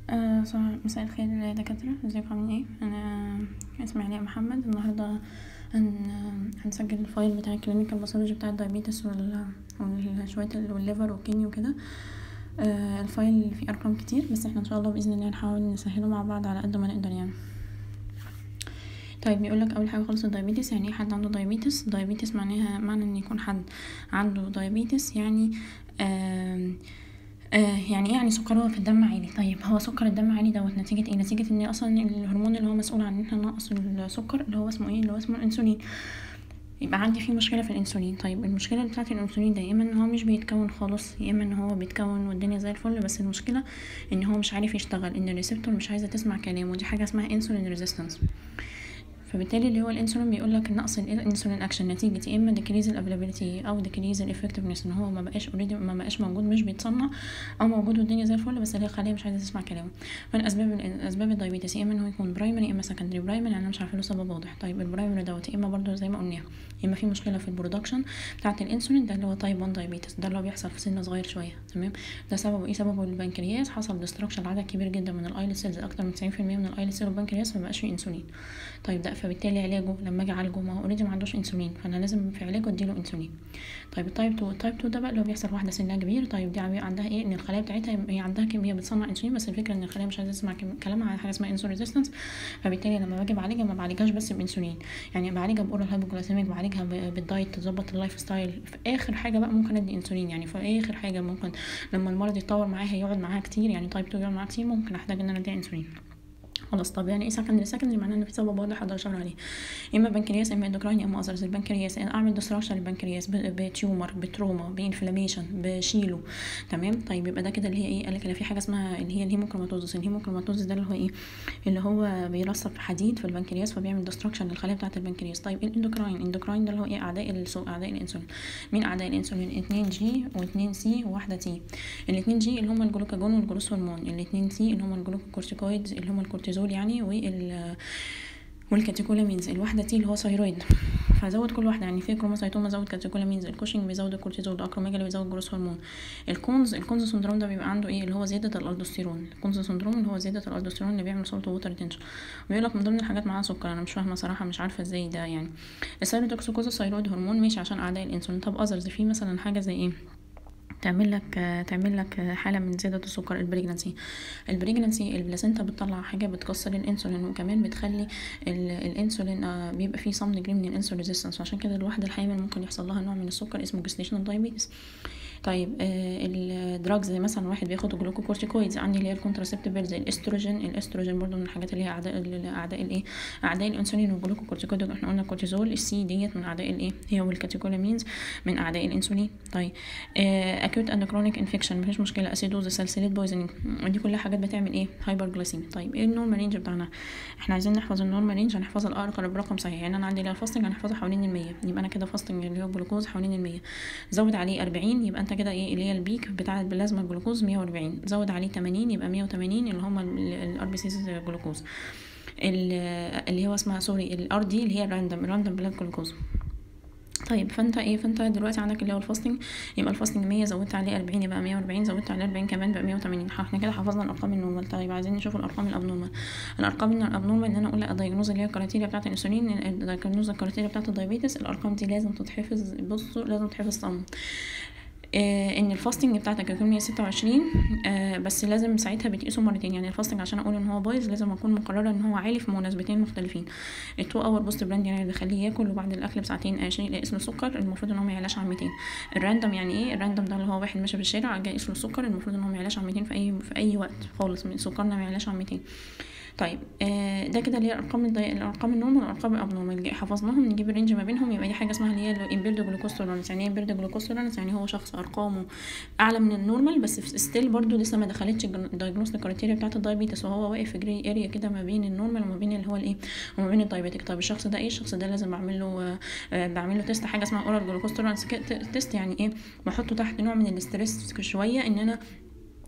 آه، صباح مساء الخير يا دكاترة ازيكم عاملين ايه انا اسمي علاء محمد النهاردة هن... هنسجل الفايل بتاع الكلينيكال باثولوجي بتاع الدايابيتس وال... وشوية والليفر والكدني وكده آه، الفايل فيه ارقام كتير بس احنا ان شاء الله باذن الله نحاول نسهله مع بعض على قد ما نقدر يعني طيب بيقولك اول حاجه خالص الدايابيتس يعني ايه حد عنده دايابيتس دايابيتس معناها معنى ان يكون حد عنده دايابيتس يعني آم آه يعني ايه يعني سكره في الدم عالي طيب هو سكر الدم عالي دوت نتيجه ايه نتيجه ان اصلا الهرمون اللي هو مسؤول عن ان احنا ننقص السكر اللي هو اسمه ايه اللي هو اسمه الانسولين يبقى عندي فيه مشكله في الانسولين طيب المشكله بتاعه الانسولين ده يا اما ان هو مش بيتكون خالص يا اما ان هو بيتكون والدنيا زي الفل بس المشكله ان هو مش عارف يشتغل ان الريسبتور مش عايزه تسمع كلامه ودي حاجه اسمها انسولين ريزيستنس فبالتالي اللي هو الانسولين بيقول لك نقص الانسولين اكشن نتيجه يا اما ديكريز الافيلابيلتي او ديكريز الافكتفنس ان هو ما بقاش اوريدي ما بقاش موجود مش بيتصنع او موجود والدنيا زي الفل بس الخليه مش عايزه تسمع كلامه من اسباب اسباب الدايابيتس يا اما ان هو يكون برايمري يا اما سكندري برايمري يعني انا مش عارفه له سبب واضح طيب البرايمري دوت يا اما برضه زي ما قلنا يا اما في مشكله في البرودكشن بتاعه الانسولين ده اللي هو تايب 1 دايابيتس ده اللي هو بيحصل في سن صغير شويه تمام ده سببه ايه سببه البنكرياس حصل ديستراكشن لعدد كبير جدا من الايلت سيلز اكتر من 90% من الايلت سيل والبنكرياس فما بقاش فيه انسولين طيب ده فبالتالي علاجه لما اجي اعالجه ما هو اوريدي ما عندوش انسولين فانا لازم في علاجه اديله انسولين طيب التايب 2 التايب 2 ده بقى اللي هو بيحصل واحده سنها كبير طيب دي عندها ايه ان الخلايا بتاعتها هي عندها كميه بتصنع انسولين بس الفكره ان الخلايا مش عايزه تسمع كلامها على حاجه اسمها انسولين ريزيستنس فبالتالي لما باجي بعالجها ما بعالجهاش بس بانسولين يعني بعالجها باورال هايبوجلايسيميك بعالجها بالدايت تظبط اللايف ستايل في اخر حاجه بقى ممكن ادي انسولين يعني في اخر حاجه ممكن لما المرض يتطور معاها يقعد معاها كتير يعني تايب 2 يقعد معاها كتير ممكن احتاج ان انا ادي انسولين خلاص طب يعني ايه سكندري سكندري معناه ان في سبب واضح اقدر اشاور عليه يا اما بنكرياس يا اما اندوكراين يا اما اذرز البنكرياس اعمل ديستراكشن للبنكرياس بتيومر بتروما بانفلاميشن بشيلو تمام طيب يبقى ده كده اللي هي ايه قال لك في حاجه اسمها اللي هي الهيموكروماتوزس الهيموكروماتوزس ده اللي هو ايه اللي هو بيرسب حديد في البنكرياس فبيعمل ديستراكشن للخلايا بتاعه البنكرياس طيب الاندوكراين الاندوكراين ده اللي هو ايه اعداء السوق اعداء الانسولين مين اعداء الانسولين 2 جي و2 سي وواحده تي ال2 جي اللي هم الجلوكاجون والجلوس هرمون ال2 سي اللي هم الجلوكوكورتيكويدز اللي هم الكورتيزول يعني وال والكاتيكولامينز الواحده تي اللي هو ثايرويد فزود كل واحده يعني في كروموسايتوما زود كاتيكولامينز الكوشنج بيزود الكورتيزول اكروميجالي بيزود جروس هرمون الكونز الكونز سندروم ده بيبقى عنده ايه اللي هو زياده الالدوستيرون الكونز سندروم اللي هو زياده الالدوستيرون اللي بيعمل سولت ووتر ريتنشن بيقول لك من ضمن الحاجات معاها سكر انا مش فاهمه صراحه مش عارفه ازاي ده يعني الثايروتوكسيكوز الثايرويد هرمون ماشي عشان اعداء الانسولين طب اذرز في مثلا حاجه زي ايه تعمل لك تعمل لك حاله من زياده السكر البريجنسي البريجنسي البلاسينتا بتطلع حاجه بتكسر الانسولين وكمان بتخلي الانسولين بيبقى فيه صم جري من الانسولين ريزيستنس عشان كده الواحده الحامل ممكن يحصل لها نوع من السكر اسمه جستيشنال دايابيتس طيب آه الدراجز زي مثلا واحد بياخد جلوكوكورتيكويدز عندي اللي هي الكونتراسبتيف بيل زي الاستروجين الاستروجين برضو من الحاجات اللي هي اعداء اعداء الايه اعداء الانسولين والجلوكوكورتيكويد احنا قلنا الكورتيزول السي ديت من اعداء الايه هي والكاتيكولامينز من اعداء الانسولين طيب آه اكيوت اند كرونيك انفكشن مفيش مشكله اسيدوز سلسله بويزنينج دي كلها حاجات بتعمل ايه هايبر جلايسيمي طيب ايه النورمال رينج بتاعنا احنا عايزين نحفظ النورمال رينج هنحفظ الاقرب رقم صحيح يعني انا عندي لو الفاستنج هنحفظها حوالين ال 100 يبقى انا كده فاستنج اللي هو الجلوكوز حوالين ال 100 زود عليه 40 يبقى انت كده ايه اللي هي البيك بتاع البلازما الجلوكوز 140 زود عليه 80 يبقى 180 اللي هم الار بي سيز جلوكوز اللي هو اسمها سوري الار دي اللي هي الراندوم الراندوم بلاد جلوكوز طيب فانت ايه فانت دلوقتي عندك اللي هو الفاستنج يبقى الفاستنج 100 زودت عليه 40 يبقى 140 زودت عليه 40 كمان بقى 180 احنا كده حفظنا الارقام النورمال طيب عايزين نشوف الارقام الابنورمال الارقام الابنورمال ان انا اقول الدايجنوز اللي هي الكريتيريا بتاعه الانسولين الدايجنوز الكريتيريا بتاعه الدايابيتس الارقام دي لازم تتحفظ بصوا لازم تتحفظ صم آه ان الفاستنج بتاعتك يكون 126 آه بس لازم ساعتها بتقيسه مرتين يعني الفاستنج عشان اقول ان هو بايظ لازم اكون مقرره ان هو عالي في مناسبتين مختلفين التو اور بوست براند يعني اللي بيخليه ياكل وبعد الاكل بساعتين اشيل اقيس له السكر المفروض ان هو ما يعلاش عن 200 الراندوم يعني ايه الراندوم ده اللي هو واحد ماشي في الشارع جاي يقيس له السكر المفروض ان هو ما يعلاش عن 200 في اي في اي وقت خالص سكرنا ما يعلاش عن 200 طيب آه ده كده اللي هي الارقام الارقام النورمال والارقام الابنورمال حفظناهم نجيب الرينج ما بينهم يبقى دي حاجه اسمها اللي هي الامبيرد جلوكوز تولرانس يعني ايه امبيرد جلوكوز تولرانس يعني هو شخص ارقامه اعلى من النورمال بس ستيل برضو لسه ما دخلتش الدايجنوستيك كرايتيريا بتاعه الدايابيتس وهو واقف في جري اريا كده ما بين النورمال وما بين اللي هو الايه وما بين الدايابيتك طيب الشخص ده ايه الشخص ده لازم بعمل له آه بعمل له تيست حاجه اسمها اورال جلوكوز تولرانس تيست يعني ايه بحطه تحت نوع من الاستريس شويه ان انا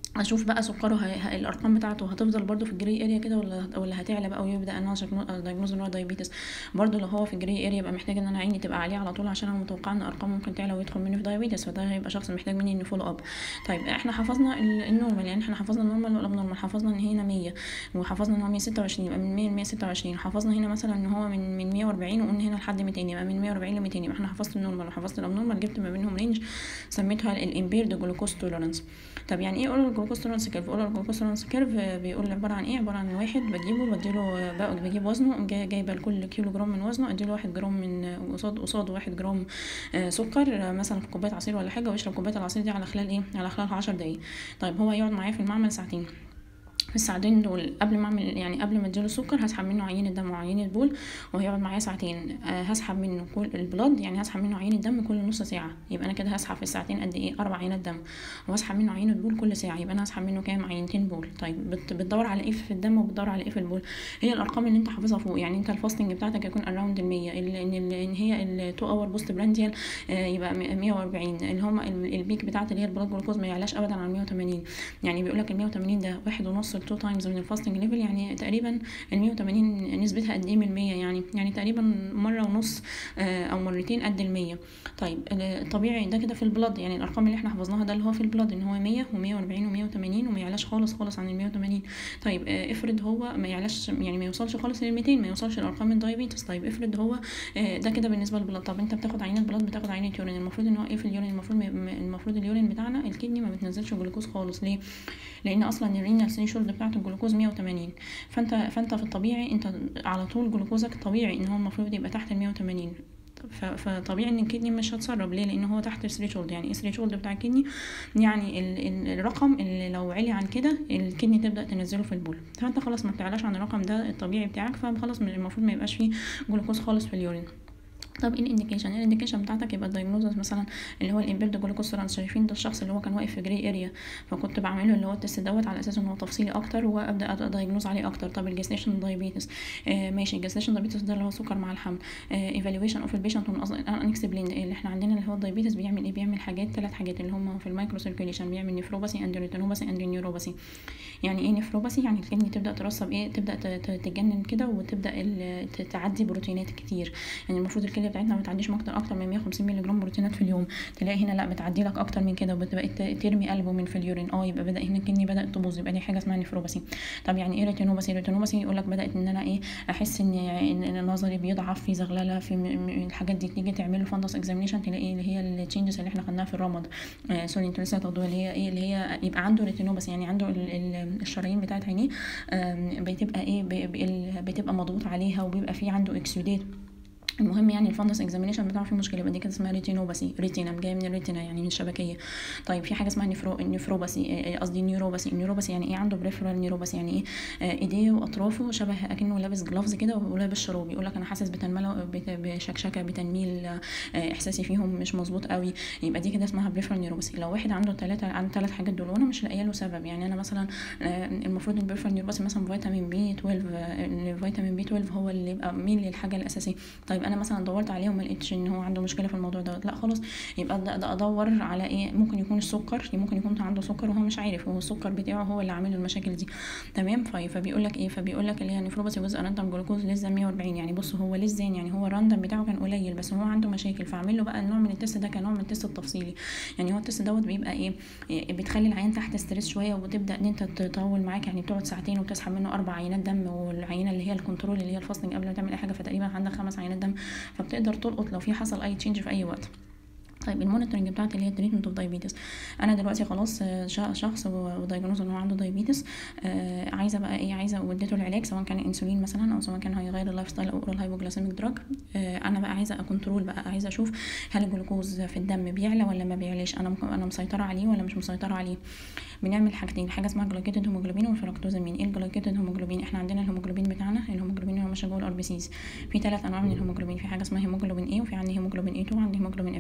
اشوف بقى سكره هي... ه- الارقام بتاعته هتفضل برضو في الجري اريا كده ولا ولا هتعلى بقى ويبدا ان انا دايجنوز ان هو دايابيتس برضو لو هو في الجري اريا يبقى محتاج ان انا عيني تبقى عليه على طول عشان انا متوقعه ان ارقامه ممكن تعلى ويدخل مني في دايابيتس فده هيبقى شخص محتاج مني انه فولو اب طيب احنا حفظنا ال- النورمال يعني احنا حفظنا النورمال والابنورمال حفظنا ان هنا 100 وحفظنا ان هو 126 يبقى من 100 ل 126 حفظنا هنا مثلا ان هو من من 140 وقلنا هنا لحد 200 يبقى من 140 ل 200 يبقى احنا حفظت النورمال وحفظت الابنورمال جبت ما بينهم رينج سميتها الامبيرد جلوكوز توليرانس طب يعني ايه اورال جلوكوز توليرانس كيرف اورال جلوكوز توليرانس كيرف بيقول عباره عن ايه عباره عن واحد بجيبه بديله بقى بجيب وزنه جاي- جايبه لكل كيلو جرام من وزنه اديله واحد جرام من قصاد قصاد واحد جرام آه، سكر آه، مثلا في كوبايه عصير ولا حاجه ويشرب كوبايه العصير دي على خلال ايه على خلال 10 دقايق طيب هو يقعد معايا في المعمل ساعتين في الساعتين دول قبل ما اعمل يعني قبل ما اديله السكر هسحب منه عينه دم وعينه بول وهيقعد معايا ساعتين آه، هسحب منه كل البلاد يعني هسحب منه عينه دم كل نص ساعه يبقى انا كده هسحب في الساعتين قد ايه اربع عينات دم وهسحب منه عينه بول كل ساعه يبقى انا هسحب منه كام عينتين بول طيب بت- بتدور على ايه في الدم وبتدور على ايه في البول هي الارقام اللي انت حافظها فوق يعني انت الفاستنج بتاعتك يكون اراوند ال 100 ال- ان ال- ان هي ال 2 اور بوست برانديال يبقى 140 اللي هم ال- البيك بتاعت اللي هي البلاد جلوكوز ما يعلاش ابدا عن 180 يعني بيقول لك ال 180 ده واحد ونص ل 2 تايمز من الفاستنج ليفل يعني تقريبا ال 180 نسبتها قد ايه من 100 يعني يعني تقريبا مره ونص آه، او مرتين قد ال 100 طيب ال- الطبيعي ده كده في البلاد يعني الارقام اللي احنا حفظناها ده اللي هو في البلاد ان هو 100 و140 و180 وما يعلاش خالص خالص عن ال 180 طيب آه، افرض هو ما يعلاش يعني ما يوصلش خالص لل 200 ما يوصلش لارقام الدايابيتس طيب افرض هو آه، ده كده بالنسبه للبلاد طب انت بتاخد عينه بلاد بتاخد عينه يورين المفروض ان هو ايه في اليورين المفروض ما- المفروض اليورين بتاعنا الكدني ما بتنزلش جلوكوز خالص ليه لان اصلا الرينال ثريشولد بتاعت الجلوكوز 180 فانت فانت في الطبيعي انت على طول جلوكوزك طبيعي ان هو المفروض يبقى تحت ال 180 ف- فطبيعي ان الكدني مش هتسرب ليه لان هو تحت الثريشولد يعني ايه الثريشولد بتاع الكدني يعني ال ال الرقم اللي لو علي عن كده الكدني تبدا تنزله في البول فانت خلاص ما بتعلاش عن الرقم ده الطبيعي بتاعك فخلاص المفروض ما يبقاش فيه جلوكوز خالص في اليورين طب ايه الانديكيشن الانديكيشن بتاعتك يبقى الدايجنوزس مثلا اللي هو الامبيرد جلوكوز تولرانس شايفين ده الشخص اللي هو كان واقف في جري اريا فكنت بعمله اللي هو التست دوت على اساس ان هو تفصيلي اكتر وابدا ادايجنوز عليه اكتر طب الجستيشن دايابيتس آه ماشي الجستيشن دايابيتس ده اللي هو سكر مع الحمل ايفالويشن اوف البيشنت انكسبلين اللي احنا عندنا اللي هو الدايابيتس بيعمل ايه بيعمل حاجات ثلاث حاجات اللي هم في المايكرو سيركيوليشن بيعمل نيفروباسي اند ريتينوباسي اند نيوروباسي يعني ايه نيفروباسي يعني الكدني تبدا ترسب ايه تبدا ت- ت- تتجنن كده وتبدا ال- ت- تعدي بروتينات كتير يعني المفروض الكليه بتاعتنا ما تعديش اكتر اكتر من 150 مللي جرام بروتينات في اليوم تلاقي هنا لا بتعدي لك اكتر من كده وبتبقى ت- ترمي قلبه من في اليورين اه يبقى بدا هنا الكدني بدات تبوظ يبقى دي حاجه اسمها نيفروباسي طب يعني ايه ريتينوباسي ريتينوباسي يقول لك بدات ان انا ايه احس ان ان إن نظري بيضعف في زغلله في م- م- الحاجات دي تيجي تعمل له فندس اكزامينشن تلاقي اللي هي التشينجز اللي احنا خدناها في الرمد آه سوري انتوا لسه هتاخدوها اللي هي ايه اللي هي يبقى عنده ريتينوباسي يعني عنده ال- ال- الشرايين بتاعت عينيه آم، بتبقى ايه ب- ب- ال- بتبقى مضغوط عليها وبيبقى في عنده اكسودات المهم يعني الفندس اكزامينشن بتاعه فيه مشكله يبقى دي كده اسمها ريتينوباسي ريتينا جايه من الريتينا يعني من الشبكيه طيب في حاجه اسمها نفرو نفروباسي آه، قصدي نيوروباسي النيوروباسي يعني ايه عنده بريفرال نيوروباسي يعني ايه آه، ايديه واطرافه شبه اكنه لابس جلافز كده ولابس شراب يقول لك انا حاسس بتنمله بت- بشكشكه بتنميل آه، احساسي فيهم مش مظبوط قوي يبقى دي كده اسمها بريفرال نيوروباسي لو واحد عنده ثلاثه عنده ثلاث حاجات دول وانا مش لاقيه له سبب يعني انا مثلا آه، المفروض البريفرال نيوروباسي مثلا فيتامين بي 12 آه، الفيتامين بي 12 هو اللي يبقى مين للحاجه الاساسيه طيب انا مثلا دورت عليه وما لقيتش ان هو عنده مشكله في الموضوع دوت لا خلاص يبقى ده, ده ادور على ايه ممكن يكون السكر ممكن يكون عنده سكر وهو مش عارف هو السكر بتاعه هو اللي عامل له المشاكل دي تمام طيب فبيقول لك ايه فبيقول لك اللي هي نيفروباثي جزء راندم جلوكوز لسه 140 يعني بص هو لسه يعني هو الراندم بتاعه كان قليل بس هو عنده مشاكل فاعمل له بقى النوع من التست ده كنوع من التست التفصيلي يعني هو التست دوت بيبقى ايه إيه، بتخلي العيان تحت ستريس شويه وبتبدا ان انت تطول معاك يعني تقعد ساعتين وتسحب منه اربع عينات دم والعينه اللي هي الكنترول اللي هي الفاستنج قبل ما تعمل اي حاجه فتقريبا عندك خمس عينات دم فبتقدر تلقط لو في حصل اي تشينج في اي وقت طيب المونيتورنج بتاعتي اللي هي التريتمنت اوف دايابيتس انا دلوقتي خلاص آه، شا- شخص ودايجنوز ان هو عنده دايابيتس آه، عايزه بقى ايه عايزه واديته العلاج سواء كان انسولين مثلا او سواء كان هيغير اللايف ستايل او اورال هايبوجلاسيميك دراج انا بقى عايزه اكنترول بقى عايزه اشوف هل الجلوكوز في الدم بيعلى ولا ما بيعلاش انا ممكن انا مسيطره عليه ولا مش مسيطره عليه بنعمل حاجتين حاجه اسمها جلايكيتد هيموجلوبين والفركتوزامين ايه الجلايكيتد هيموجلوبين احنا عندنا الهيموجلوبين بتاعنا الهيموجلوبين اللي هو ماشي جوه الار بي سيز في ثلاث انواع من الهيموجلوبين في حاجه اسمها هيموجلوبين ايه وفي عندي هيموجلوبين اي 2 وعندي هيموجلوبين اف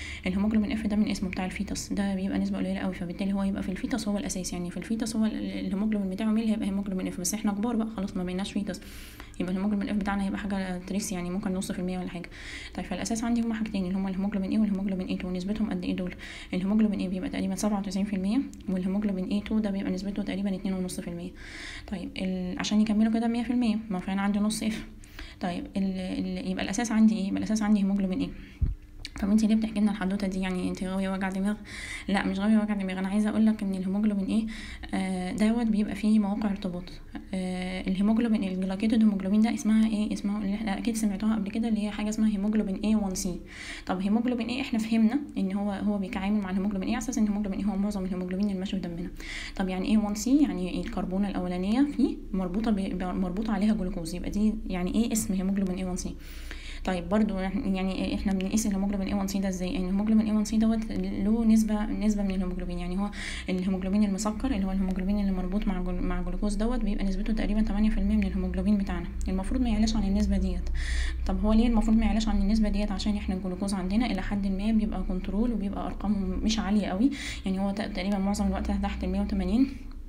الهيموجلوبين اف ده من اسمه بتاع الفيتس ده بيبقى نسبه قليله قوي فبالتالي هو يبقى في الفيتس هو الاساس يعني في الفيتس هو ال- الهيموجلوبين بتاعه مين اللي هيبقى هيموجلوبين اف بس احنا كبار بقى خلاص ما بقيناش فيتس يبقى الهيموجلوبين اف بتاعنا هيبقى حاجه تريس يعني ممكن نص في المية ولا حاجه طيب فالاساس عندي هما حاجتين اللي هما الهيموجلوبين ايه والهيموجلوبين اي 2 نسبتهم قد ايه دول الهيموجلوبين ايه بيبقى تقريبا 97% والهيموجلوبين اي 2 ده بيبقى نسبته تقريبا 2.5% طيب ال... عشان يكملوا كده 100% ما فانا عندي نص اف طيب ال... ال... يبقى الاساس عندي ايه يبقى الاساس عندي هيموجلوبين ايه طب انت ليه بتحكي لنا الحدوته دي يعني انت غاويه وجع دماغ لا مش غاويه وجع دماغ انا عايزه اقول لك ان الهيموجلوبين ايه آه دوت بيبقى فيه مواقع ارتباط آه الهيموجلوبين الجلايكيتد هيموجلوبين ده اسمها ايه اسمها اللي احنا اكيد سمعتوها قبل كده اللي هي حاجه اسمها هيموجلوبين اي 1 سي طب هيموجلوبين ايه احنا فهمنا ان هو هو بيتعامل مع الهيموجلوبين ايه على اساس ان الهيموجلوبين ايه هو معظم الهيموجلوبين اللي ماشي في دمنا طب يعني ايه 1 سي يعني الكربونه الاولانيه فيه مربوطه ب... مربوطه عليها جلوكوز يبقى دي يعني ايه اسم هيموجلوبين اي 1 سي طيب برضو يعني احنا بنقيس الهيموجلوبين اي 1 سي ده ازاي يعني الهيموجلوبين اي 1 سي دوت له نسبه نسبه من الهيموجلوبين يعني هو الهيموجلوبين المسكر اللي هو الهيموجلوبين اللي مربوط مع جل... مع جلوكوز دوت بيبقى نسبته تقريبا 8% من الهيموجلوبين بتاعنا المفروض ما يعلاش عن النسبه ديت طب هو ليه المفروض ما يعلاش عن النسبه ديت عشان احنا الجلوكوز عندنا الى حد ما بيبقى كنترول وبيبقى ارقامه مش عاليه قوي يعني هو تقريبا معظم الوقت تحت ال 180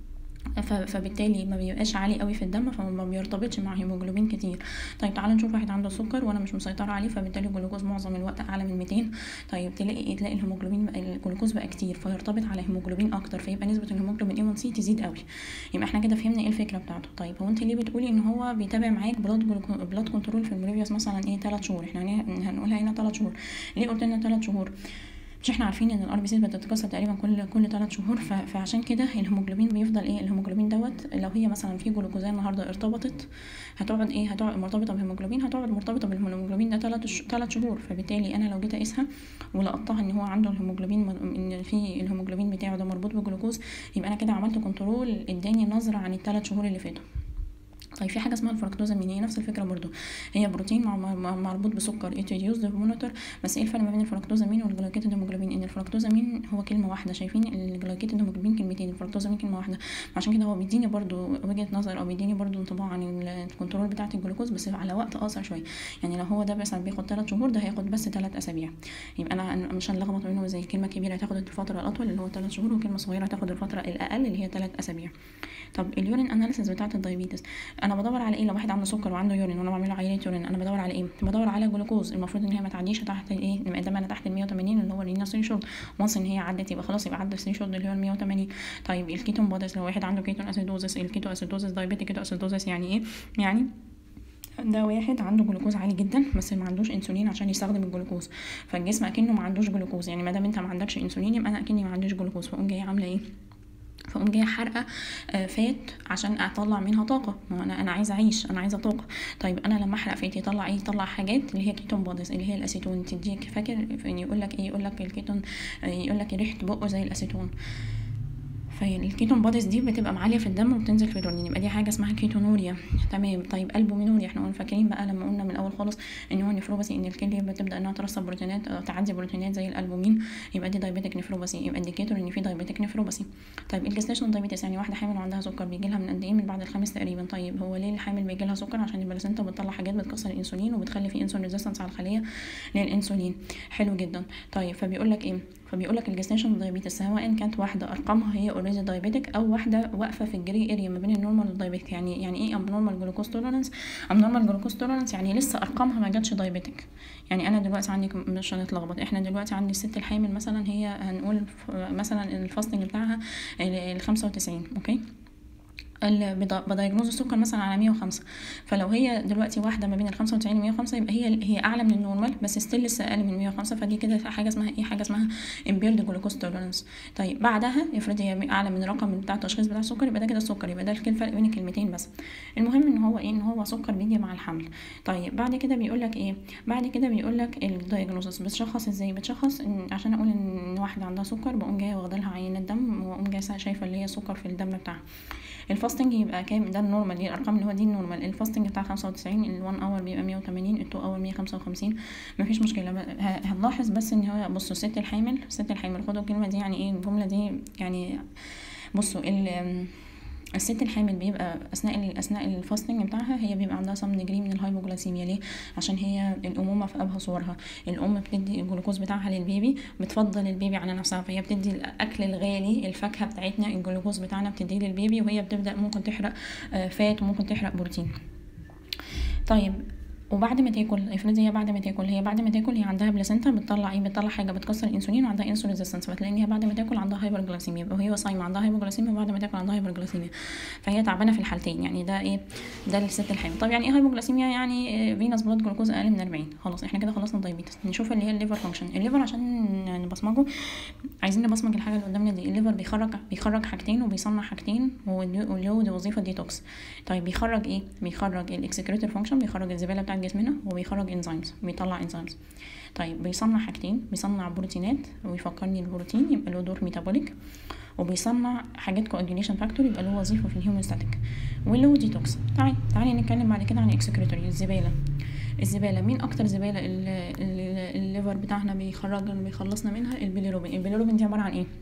فبالتالي ما بيبقاش عالي قوي في الدم فما بيرتبطش مع هيموجلوبين كتير طيب تعالى نشوف واحد عنده سكر وانا مش مسيطره عليه فبالتالي الجلوكوز معظم الوقت اعلى من 200 طيب تلاقي تلاقي الهيموجلوبين الجلوكوز بقى كتير فيرتبط على هيموجلوبين اكتر فيبقى نسبه الهيموجلوبين اي 1 سي تزيد قوي يبقى احنا كده فهمنا ايه الفكره بتاعته طيب هو انت ليه بتقولي ان هو بيتابع معاك بلاد بلاد كنترول في البريفيوس مثلا ايه 3 شهور احنا هنقولها هنا 3 شهور ليه قلت لنا 3 شهور مش احنا عارفين ان الار بي سي بتتكسر تقريبا كل كل 3 شهور فعشان كده الهيموجلوبين بيفضل ايه الهيموجلوبين دوت لو هي مثلا في جلوكوزايه النهارده ارتبطت هتقعد ايه هتقعد مرتبطه بالهيموجلوبين هتقعد مرتبطه بالهيموجلوبين ده 3 3 شهور فبالتالي انا لو جيت اقيسها ولقطتها ان هو عنده الهيموجلوبين ان في الهيموجلوبين بتاعه ده مربوط بالجلوكوز يبقى انا كده عملت كنترول اداني نظره عن الثلاث شهور اللي فاتوا طيب في حاجه اسمها الفركتوزامين هي نفس الفكره برضو هي بروتين مربوط بسكر اتيديوز مونيتور بس ايه الفرق ما بين الفركتوزامين والجلايكيتد هيموجلوبين ان الفركتوزامين هو كلمه واحده شايفين الجلايكيتد هيموجلوبين كلمتين الفركتوزامين كلمه واحده عشان كده هو بيديني برضو وجهه نظر او بيديني برضو انطباع عن الكنترول بتاعه الجلوكوز بس على وقت قصير شويه يعني لو هو ده مثلا بياخد 3 شهور ده هياخد بس 3 اسابيع يبقى انا مش هنلخبط بينهم زي كلمه كبيره هتاخد الفتره الاطول اللي هو 3 شهور وكلمه صغيره هتاخد الفتره الاقل اللي هي 3 اسابيع طب اليورين اناليسيس بتاعه الدايابيتس انا بدور على ايه لو واحد عنده سكر وعنده يورين وانا بعمل له عينه يورين انا بدور على ايه بدور على جلوكوز المفروض ان هي ما تعديش تحت ايه ما دام انا تحت ال 180 اللي هو الرينا ثريشولد وانس ان هي عدت يبقى خلاص يبقى عدى الثريشولد اللي هو ال 180 طيب الكيتون بودس لو واحد عنده كيتون اسيدوزس الكيتو اسيدوزس دايابيتيك كيتو اسيدوزس يعني ايه يعني ده واحد عنده جلوكوز عالي جدا بس ما عندوش انسولين عشان يستخدم الجلوكوز فالجسم اكنه ما عندوش جلوكوز يعني ما دام انت ما عندكش انسولين يبقى انا اكني ما عنديش جلوكوز فاقوم جايه عامله ايه فاقوم جايه حرقه فات عشان اطلع منها طاقه ما انا انا عايزه اعيش انا عايزه طاقه طيب انا لما احرق فات يطلع ايه يطلع حاجات اللي هي كيتون بوديز اللي هي الاسيتون تديك فاكر يعني يقول لك ايه يقول لك الكيتون يقول لك ريحه بقه زي الاسيتون فالكيتون بوديز دي بتبقى عاليه في الدم وبتنزل في الرنين يبقى دي حاجه اسمها كيتونوريا تمام طيب البومينوريا احنا قلنا فاكرين بقى لما قلنا من الاول خالص ان هو نفروباسي ان الكليه بتبدا انها ترسب بروتينات أو تعدي بروتينات زي الالبومين يبقى دي دايبيتك نفروباسي يبقى انديكيتور ان في دايبيتك نفروباسي طيب الجستيشنال دايبيتس يعني واحده حامل وعندها سكر بيجي لها من قد ايه من بعد الخامس تقريبا طيب هو ليه الحامل بيجي لها سكر عشان البلاسينتا بتطلع حاجات بتكسر الانسولين وبتخلي في انسولين ريزيستنس على الخليه للانسولين حلو جدا طيب فبيقول لك ايه فبيقول لك الجستيشن دايابيتس سواء كانت واحده ارقامها هي اوريدي دايابيتك او واحده واقفه في الجري اريا ما بين النورمال والدايابيتك يعني يعني ايه ابنورمال جلوكوز توليرانس ابنورمال جلوكوز توليرانس يعني لسه ارقامها ما جاتش دايابيتك يعني انا دلوقتي عندي مش هنتلخبط احنا دلوقتي عندي الست الحامل مثلا هي هنقول مثلا الفاستنج بتاعها ال 95 اوكي بدايجنوز السكر مثلا على 105 فلو هي دلوقتي واحده ما بين ال 95 و 105 يبقى هي هي اعلى من النورمال بس ستيل لسه اقل من 105 فدي كده حاجه اسمها ايه حاجه اسمها امبيرد جلوكوز توليرانس طيب بعدها افرض هي اعلى من الرقم بتاع التشخيص بتاع السكر يبقى ده كده السكر يبقى ده الفرق بين الكلمتين بس المهم ان هو ايه ان هو سكر بيجي مع الحمل طيب بعد كده بيقول لك ايه بعد كده بيقول لك الدايجنوزس بتشخص ازاي بتشخص إن عشان اقول ان واحده عندها سكر بقوم جايه واخده لها عينه دم واقوم جايه شايفه اللي هي سكر في الدم بتاعها الفاستنج يبقى كام ده النورمال دي الارقام اللي هو دي النورمال الفاستنج بتاع 95 ال1 اور بيبقى 180 ال2 اور 155 مفيش مشكله هنلاحظ بس ان هو بصوا الست الحامل الست الحامل خدوا الكلمه دي يعني ايه الجمله دي يعني بصوا ال الست الحامل بيبقى اثناء اثناء الفاستنج بتاعها هي بيبقى عندها سم ديجري من الهايبوجلاسيميا ليه عشان هي الامومه في ابهى صورها الام بتدي الجلوكوز بتاعها للبيبي بتفضل البيبي على نفسها فهي بتدي الاكل الغالي الفاكهه بتاعتنا الجلوكوز بتاعنا بتديه للبيبي وهي بتبدا ممكن تحرق فات وممكن تحرق بروتين طيب وبعد ما تاكل افرضي هي بعد ما تاكل هي بعد ما تاكل هي عندها بلاسنتا بتطلع ايه بتطلع حاجه بتكسر الانسولين وعندها انسولين ريزيستنس فتلاقي ان هي بعد ما تاكل عندها هايبر جلاسيميا وهي صايمه عندها هايبر جلاسيميا وبعد ما تاكل عندها هايبر جلاسيميا فهي تعبانه في الحالتين يعني ده ايه ده الست الحامل طب يعني ايه هايبر جلاسيميا يعني فينس بلاد جلوكوز اقل من 40 خلاص احنا كده خلصنا الدايبيتس نشوف اللي هي الليفر فانكشن الليفر عشان نبصمجه عايزين نبصمج الحاجه اللي قدامنا دي الليفر بيخرج بيخرج حاجتين وبيصنع حاجتين وله دي وظيفه ديتوكس طيب بيخرج ايه بيخرج الاكسكريتور فانكشن بيخرج الزباله بتاعت جسمنا وبيخرج بيخرج انزيمز بيطلع انزيمز طيب بيصنع حاجتين بيصنع بروتينات ويفكرني البروتين يبقى له دور ميتابوليك وبيصنع حاجات كواجيليشن فاكتور يبقى له وظيفه في الهيوموستاتيك وله ديتوكس تعالي تعالي نتكلم بعد كده عن اكسكريتوري الزباله الزباله مين اكتر زباله الليفر بتاعنا بيخرج بيخلصنا منها البيليروبين البيليروبين دي عباره عن ايه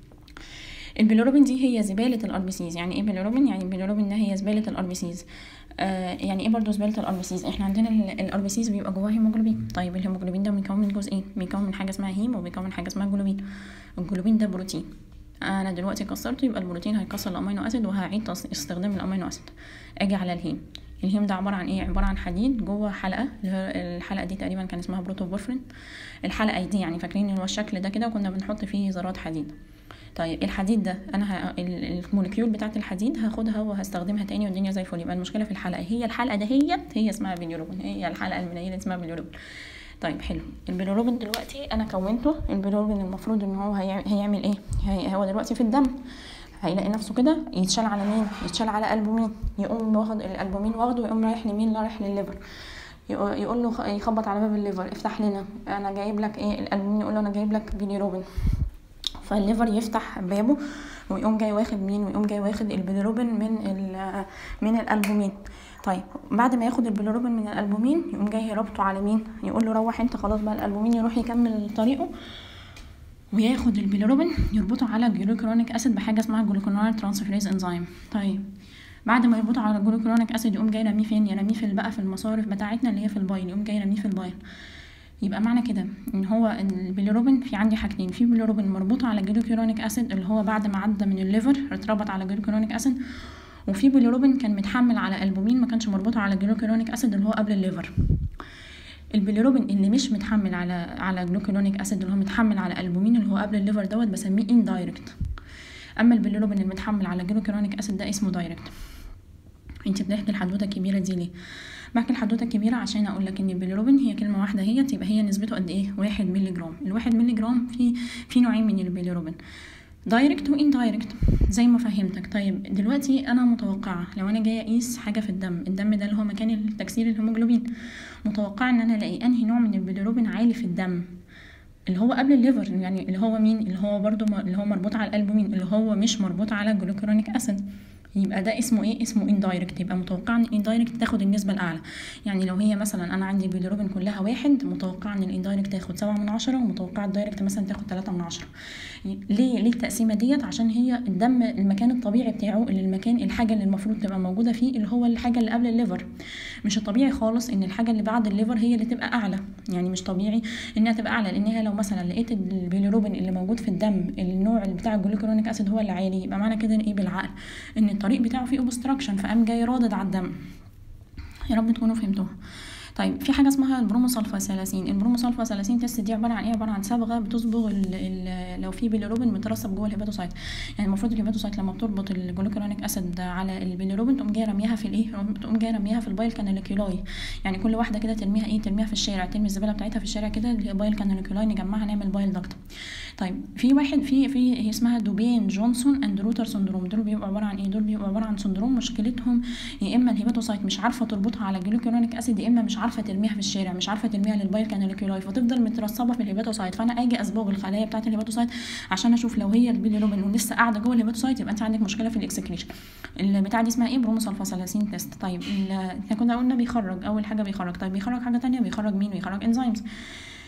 البيليروبين دي هي زباله الار بي سيز يعني ايه بيليروبين يعني البيليروبين ده هي زباله الار بي سيز آه يعني ايه برضه زباله الاربسيز احنا عندنا الاربسيز بيبقى جواه هيموجلوبين طيب الهيموجلوبين ده بيكون من جزئين بيكون من حاجه اسمها هيم وبيكون من حاجه اسمها جلوبين الجلوبين ده بروتين انا دلوقتي كسرته يبقى البروتين هيكسر الامينو اسيد وهعيد استخدام الامينو اسيد اجي على الهيم الهيم ده عباره عن ايه عباره عن حديد جوه حلقه الحلقه دي تقريبا كان اسمها بروتوبورفرين الحلقه دي يعني فاكرين ان هو الشكل ده كده وكنا بنحط فيه ذرات حديد طيب الحديد ده انا ه... المولكيول بتاعه الحديد هاخدها وهستخدمها تاني والدنيا زي الفل يبقى المشكله في الحلقه هي الحلقه دهيت هي اسمها بيليروبين هي الحلقه المنيله اسمها بيليروبين طيب حلو البيليروبين دلوقتي انا كونته البيليروبين المفروض ان هو هي... هيعمل ايه هي... هو دلوقتي في الدم هيلاقي نفسه كده يتشال على مين يتشال على البومين يقوم واخد الالبومين واخده ويقوم رايح لمين رايح للليفر يقول له يخبط على باب الليفر افتح لنا انا جايب لك ايه الالبومين يقول له انا جايب لك بيليروبين فالليفر يفتح بابه ويقوم جاي واخد مين ويقوم جاي واخد البيليروبين من من الالبومين طيب بعد ما ياخد البيليروبين من الالبومين يقوم جاي رابطه على مين يقول له روح انت خلاص بقى الالبومين يروح يكمل طريقه وياخد البيليروبين يربطه على الجلوكرونيك اسيد بحاجه اسمها جلوكونال ترانسفيريز انزيم طيب بعد ما يربطه على الجلوكرونيك اسيد يقوم جاي رميه فين يرميه في بقى في المصارف بتاعتنا اللي هي في البايل يقوم جاي رميه في البايل يبقى معنى كده ان هو البيليروبين في عندي حاجتين في بيليروبين مربوط على جلوكيرونيك اسيد اللي هو بعد ما عدى من الليفر اتربط على جلوكيرونيك اسيد وفي بيليروبين كان متحمل على البومين ما كانش مربوط على جلوكيرونيك اسيد اللي هو قبل الليفر البيليروبين اللي مش متحمل على على جلوكيرونيك اسيد اللي هو متحمل على البومين اللي هو قبل الليفر دوت بسميه اندايركت اما البيليروبين اللي متحمل على جلوكيرونيك اسيد ده اسمه دايركت انت بتحكي الحدوته الكبيره دي ليه بحكي الحدوته الكبيره عشان اقول لك ان البيليروبين هي كلمه واحده هي تبقى هي نسبته قد ايه واحد مللي جرام الواحد مللي جرام في في نوعين من البيليروبين دايركت واندايركت زي ما فهمتك طيب دلوقتي انا متوقعه لو انا جايه اقيس حاجه في الدم الدم ده اللي هو مكان تكسير الهيموجلوبين متوقعه ان انا الاقي انهي نوع من البيليروبين عالي في الدم اللي هو قبل الليفر يعني اللي هو مين اللي هو برضو اللي هو مربوط على الالبومين اللي هو مش مربوط على الجلوكرونيك اسيد يبقى ده اسمه ايه اسمه اندايركت يبقى متوقع ان الاندايركت تاخد النسبه الاعلى يعني لو هي مثلا انا عندي البيليروبين كلها واحد متوقع ان الاندايركت تاخد سبعة من عشرة ومتوقع الدايركت مثلا تاخد تلاتة من عشرة ليه ليه التقسيمه ديت عشان هي الدم المكان الطبيعي بتاعه اللي المكان الحاجه اللي المفروض تبقى موجوده فيه اللي هو الحاجه اللي قبل الليفر مش الطبيعي خالص ان الحاجه اللي بعد الليفر هي اللي تبقى اعلى يعني مش طبيعي انها تبقى اعلى لان هي لو مثلا لقيت البيليروبين اللي موجود في الدم النوع اللي بتاع الجلوكرونيك اسيد هو اللي عالي يبقى معنى كده ايه بالعقل ان الطريق بتاعه فيه اوبستراكشن فقام جاي رادد على الدم يا رب تكونوا فهمتوها طيب في حاجه اسمها البروموسلفاسالاسين البروموسلفاسالاسين تيست دي عباره عن ايه عباره عن صبغه بتصبغ ال ال لو في بيليروبين مترسب جوه الهيباتوسايت يعني المفروض الهيباتوسايت لما بتربط الجلوكرونيك اسيد على البيليروبين تقوم جايه رميها في الايه تقوم جايه رميها في البايل كاناليكولاي يعني كل واحده كده ترميها ايه ترميها في الشارع ترمي الزباله بتاعتها في الشارع كده البايل كاناليكولاي نجمعها نعمل بايل دكت طيب في واحد في في هي اسمها دوبين جونسون اند روتر سندروم دول بيبقوا عباره عن ايه دول بيبقوا عباره عن سندروم مشكلتهم يا اما الهيباتوسايت مش عارفه تربطها على الجلوكرونيك اسيد يا اما مش عارفه ترميها في الشارع مش عارفه ترميها للبايل كاناليكولاي فتفضل مترسبه في الهيباتوسايت فانا اجي اصبغ الخلايا بتاعه الهيباتوسايت عشان اشوف لو هي البيليروبين ولسه قاعده جوه الهيباتوسايت يبقى انت عندك مشكله في الاكسكريشن البتاعه دي اسمها ايه بروموسلفاسالاسين تيست طيب احنا كنا قلنا بيخرج اول حاجه بيخرج طيب بيخرج حاجه تانية بيخرج مين بيخرج انزيمز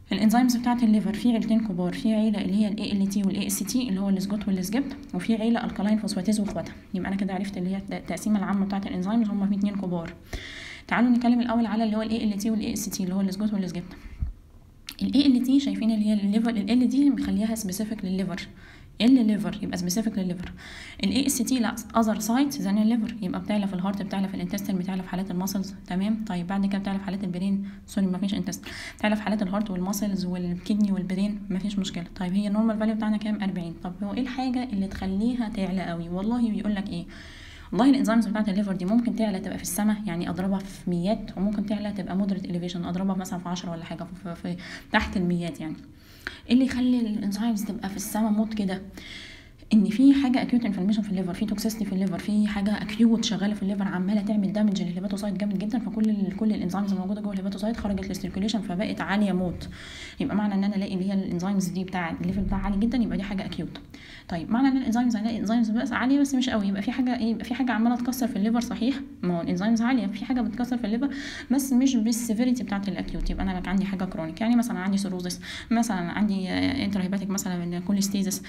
الانزيمز بتاعه الليفر في عيلتين كبار في عيله اللي هي الاي ال تي والاي اس تي اللي هو الاسجوت والاسجبت وفي عيله الكالاين فوسفاتيز واخواتها يبقى انا كده عرفت اللي هي التقسيمه العامه بتاعه الانزيمز هم في اتنين كبار تعالوا نتكلم الاول على اللي هو الاي ال تي والاي اس تي اللي هو الاسجوت والاسجبت الاي ال تي شايفين اللي هي الليفر ال دي مخليها سبيسيفيك للليفر ال ليفر يبقى سبيسيفيك للليفر الاي اس تي لا اذر سايت زي الليفر يبقى بتعلى في الهارت بتعلى في الانتستين بتعلى في حالات الماسلز تمام طيب بعد كده بتعلى في حالات البرين سوري ما فيش انتست بتعلى في حالات الهارت والماسلز والكدني والبرين ما فيش مشكله طيب هي النورمال فاليو بتاعنا كام 40 طب هو ايه الحاجه اللي تخليها تعلى قوي والله بيقول لك ايه والله الانزيمز بتاعت الليفر دي ممكن تعلى تبقى في السماء يعني اضربها في ميات وممكن تعلى تبقى مودريت اليفيشن اضربها مثلا في 10 ولا حاجه في, في تحت الميات يعني ايه اللي يخلي الانزيمز تبقى في السماء موت كده ان في حاجه اكيوت انفلاميشن في الليفر في توكسيستي في الليفر في حاجه اكيوت شغاله في الليفر عماله تعمل دامج للهيباتوسايت جامد جدا فكل ال كل الانزيمز الموجوده جوه الهيباتوسايت خرجت للسيركيوليشن فبقت عاليه موت يبقى معنى ان انا الاقي اللي هي الانزيمز دي بتاع الليفل بتاعها عالي جدا يبقى دي حاجه اكيوت طيب معنى ان الانزيمز هنلاقي انزيمز بس عاليه بس مش قوي يبقى في حاجه ايه يبقى في حاجه عماله تكسر في الليفر صحيح ما هو الانزيمز عاليه في حاجه بتكسر في الليفر بس مش بالسيفيريتي بتاعت الاكيوت يبقى انا عندي حاجه كرونيك يعني مثلا عندي سيروزس مثلا عندي انترهيباتيك مثلا من كوليستيزس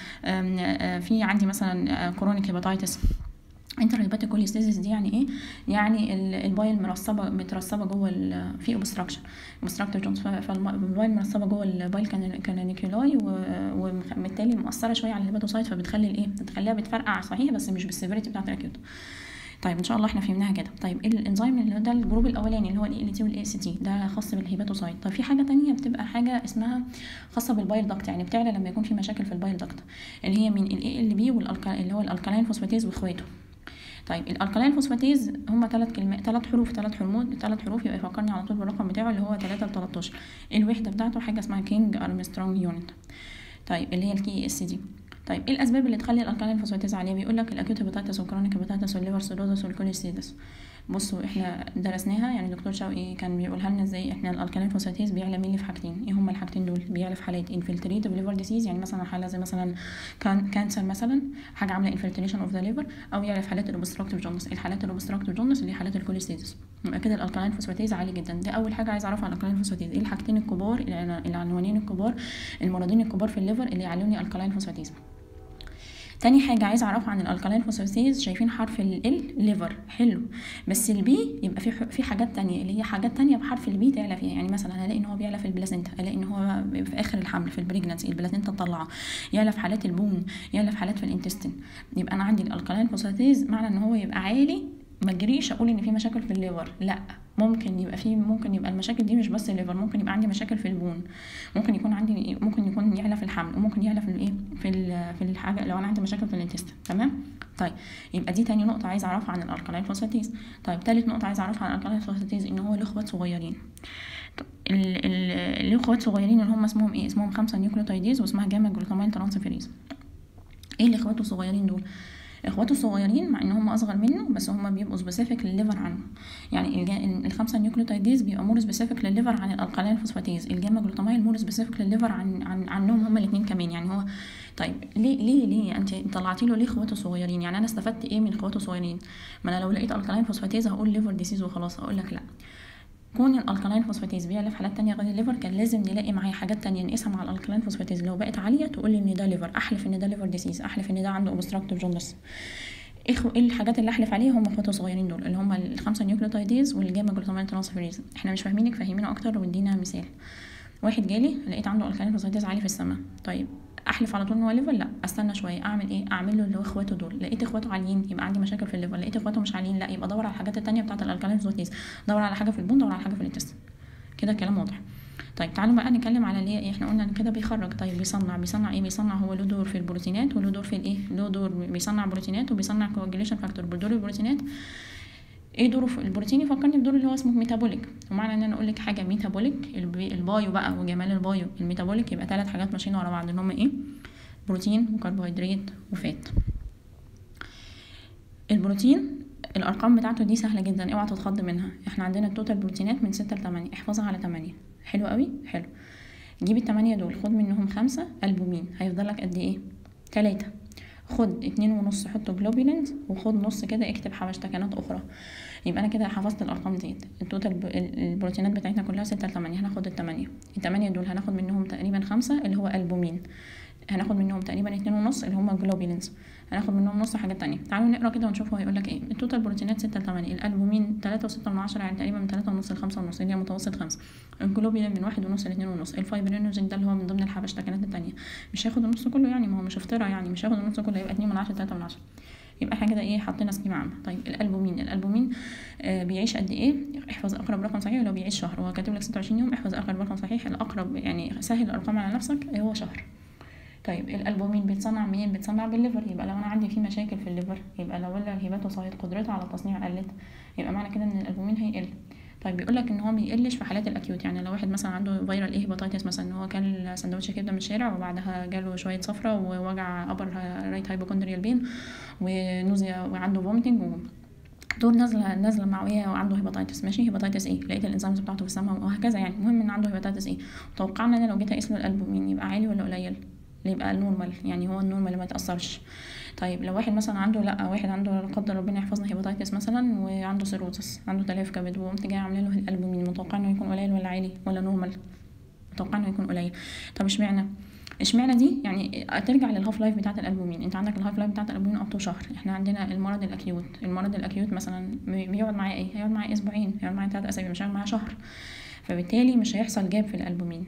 في عندي مثلا كرونيك هيباتايتس انتر كوليستيزيس دي يعني ايه يعني البايل مرصبه مترصبه جوه في اوبستراكشن اوبستراكتيف جونز فالبايل مرصبه جوه البايل كانيكولاي وبالتالي مؤثره شويه على الهيباتوسايت فبتخلي الايه بتخليها بتفرقع صحيح بس مش بالسيفيريتي بتاعت الاكيوت طيب ان شاء الله احنا فهمناها كده طيب الانزيم اللي ده الجروب الاولاني اللي هو الاي ال تي والاي اس تي ده خاص بالهيباتوسايت طيب في حاجه تانية بتبقى حاجه اسمها خاصه بالبايل داكت يعني بتعلى لما يكون في مشاكل في البايل داكت اللي هي من الاي ال بي اللي هو الالكالين فوسفاتيز واخواته طيب الالكالين فوسفاتيز هما ثلاث كلمات ثلاث حروف ثلاث حروف ثلاث حروف يبقى يفكرني على طول بالرقم بتاعه اللي هو 3 ل 13 الوحده بتاعته حاجه اسمها كينج ارمسترونج يونت طيب اللي هي الكي اس دي طيب ايه الاسباب اللي تخلي الالكالين فوسفاتيز عاليه بيقول لك الاكيوت هيباتيتس والكرونيك هيباتيتس والليفر سيروزس والكوليستيدس بصوا احنا درسناها يعني دكتور شوقي كان بيقولها لنا ازاي احنا الالكالين فوسفاتيز بيعلى مين في حاجتين ايه هما الحاجتين دول بيعلى في حالات انفلتريتيف ليفر ديسيز يعني مثلا حاله زي مثلا كان كانسر مثلا حاجه عامله انفلتريشن اوف ذا ليفر او يعلى في حالات الاوبستراكتيف جونس الحالات الاوبستراكتيف جونس اللي هي حالات الكوليستيدس يبقى كده الالكالين فوسفاتيز عالي جدا ده اول حاجه عايز اعرفها عن الالكالين فوسفاتيز ايه الحاجتين الكبار العنوانين الكبار المرضين الكبار في الليفر اللي يعلوني الكالين فوسفاتيز تاني حاجة عايزة أعرفها عن الألكالين فوسفاتيز شايفين حرف ال ال ليفر حلو بس البي يبقى في في حاجات تانية اللي هي حاجات تانية بحرف البي تعلى فيها يعني مثلا هلاقي إن هو بيعلى في البلازنتا هلاقي إن هو في آخر الحمل في البريجنانسي البلازنتا تطلعه يعلى في حالات البون يعلى في حالات في الانتستين يبقى أنا عندي الألكالين فوسفاتيز معنى إن هو يبقى عالي ما تجريش اقول ان في مشاكل في الليفر لا ممكن يبقى في ممكن يبقى المشاكل دي مش بس الليفر ممكن يبقى عندي مشاكل في البون ممكن يكون عندي ممكن يكون يعلى في الحمل وممكن يعلى في الايه في في الحاجه لو انا عندي مشاكل في الانتست تمام طيب يبقى دي تاني نقطه عايزه اعرفها عن الالكالين فوسفاتيز طيب تالت نقطه عايزه اعرفها عن الالكالين فوسفاتيز ان هو له اخوات صغيرين له اخوات صغيرين اللي هم اسمهم ايه اسمهم خمسه نيوكليوتايديز واسمها جاما جلوتامين ترانسفيريز ايه اللي اخواته الصغيرين دول اخواته الصغيرين مع ان هم اصغر منه بس هم بيبقوا سبيسيفيك للليفر عنه يعني الخمسه نيوكليوتايديز بيبقى مور سبيسيفيك للليفر عن الالقالين فوسفاتيز الجاما جلوتامين مور سبيسيفيك للليفر عن, عن عنهم هما الاثنين كمان يعني هو طيب ليه ليه ليه انت طلعتي له ليه اخواته صغيرين يعني انا استفدت ايه من اخواته صغيرين ما انا لو لقيت القالين فوسفاتيز هقول ليفر ديسيز وخلاص هقول لك لا كون الالكالين فوسفاتيز بيعلى في حالات تانية غير الليفر كان لازم نلاقي معاه حاجات تانية نقيسها مع الالكالين فوسفاتيز لو بقت عاليه تقول لي ان ده ليفر احلف ان ده ليفر ديسيز احلف ان ده عنده اوبستراكتيف جوندس ايه الحاجات اللي احلف عليها هم اخواته الصغيرين دول اللي هم الخمسه نيوكليوتايديز والجاما جلوتامين ترانسفيريز احنا مش فاهمينك فاهمينه اكتر وادينا مثال واحد جالي لقيت عنده الكالين فوسفاتيز عالي في السماء طيب احلف على طول ان هو ليفر لا استنى شويه اعمل ايه اعمل له اللي هو اخواته دول لقيت اخواته عاليين يبقى عندي مشاكل في الليفر لقيت اخواته مش عاليين لا يبقى دور على الحاجات التانية بتاعه الالكالين فوسفاتيز دور على حاجه في البون دور على حاجه في الانتستين كده الكلام واضح طيب تعالوا بقى نتكلم على اللي هي ايه احنا قلنا ان كده بيخرج طيب بيصنع بيصنع ايه بيصنع هو له دور في البروتينات وله دور في الايه له دور بيصنع بروتينات وبيصنع كواجيليشن فاكتور بدور البروتينات ايه دوره في البروتين يفكرني بدور اللي هو اسمه ميتابوليك ومعنى ان انا اقول لك حاجه ميتابوليك البايو بقى وجمال البايو الميتابوليك يبقى ثلاث حاجات ماشيين ورا بعض ان هم ايه بروتين وكربوهيدرات وفات البروتين الارقام بتاعته دي سهله جدا اوعى تتخض منها احنا عندنا التوتال بروتينات من ستة لتمانية احفظها على تمانية حلو قوي حلو جيب التمانية دول خد منهم خمسة البومين هيفضل لك قد ايه تلاتة خد اتنين ونص حطه جلوبولينز وخد نص كده اكتب حبشتكنات اخرى يبقى انا كده حفظت الارقام ديت التوتال ب- ال- البروتينات بتاعتنا كلها ستة لتمانية هناخد التمانية التمانية دول هناخد منهم تقريبا خمسة اللي هو البومين هناخد منهم تقريبا اتنين ونص اللي هما جلوبولينز هناخد منهم نص حاجات تانية تعالوا نقرا كده ونشوف هو هيقول لك ايه التوتال بروتينات ستة لتمانية الالبومين تلاتة وستة من عشرة يعني تقريبا من تلاتة ونص لخمسة ونص اللي هي متوسط خمسة الجلوبولين من واحد ونص لاتنين ونص الفايبرينوجين ده اللي هو من ضمن الحبشتكنات التانية مش هياخد النص كله يعني ما هو مش افترا يعني مش هياخد النص كله يبقى اتنين من عشرة تلاتة من عشرة يبقى احنا كده ايه حطينا سكيمة عامة طيب الالبومين الالبومين آه بيعيش قد ايه احفظ اقرب رقم صحيح لو بيعيش شهر هو كاتب لك 26 يوم احفظ اقرب رقم صحيح الاقرب يعني سهل الارقام على نفسك هو شهر طيب الالبومين بيتصنع منين بيتصنع بالليفر يبقى لو انا عندي في مشاكل في الليفر يبقى لو ولا الهيباتوسايت قدرتها على التصنيع قلت يبقى معنى كده ان الالبومين هيقل طيب بيقول لك ان هو ما يقلش في حالات الاكيوت يعني لو واحد مثلا عنده فيرال ايه هيباتيتس مثلا ان هو كان سندوتش كبده من الشارع وبعدها جاله شويه صفرة ووجع ابر رايت هايبوكوندريال بين ونوزيا وعنده فوميتنج و... دول نازله نازله معويه وعنده هيباتيتس ماشي هيباتيتس ايه لقيت الانزيمز بتاعته في السماء وهكذا يعني المهم ان عنده هيباتيتس ايه توقعنا ان لو جيت اقيس له الالبومين يبقى عالي ولا قليل يبقى النورمال يعني هو النورمال اللي ما يتاثرش طيب لو واحد مثلا عنده لا واحد عنده لا قدر ربنا يحفظنا هيباتيتس مثلا وعنده سيروزس عنده تلف كبد وقمت جاي عامله له الالبومين متوقع انه يكون قليل ولا عالي ولا نورمال متوقع انه يكون قليل طب اشمعنى اشمعنى دي يعني ترجع للهاف لايف بتاعه الالبومين انت عندك الهاف لايف بتاعه الالبومين اب تو شهر احنا عندنا المرض الاكيوت المرض الاكيوت مثلا بيقعد معايا ايه هيقعد معايا اسبوعين هيقعد معايا ثلاث اسابيع مش هيقعد معايا شهر فبالتالي مش هيحصل جاب في الالبومين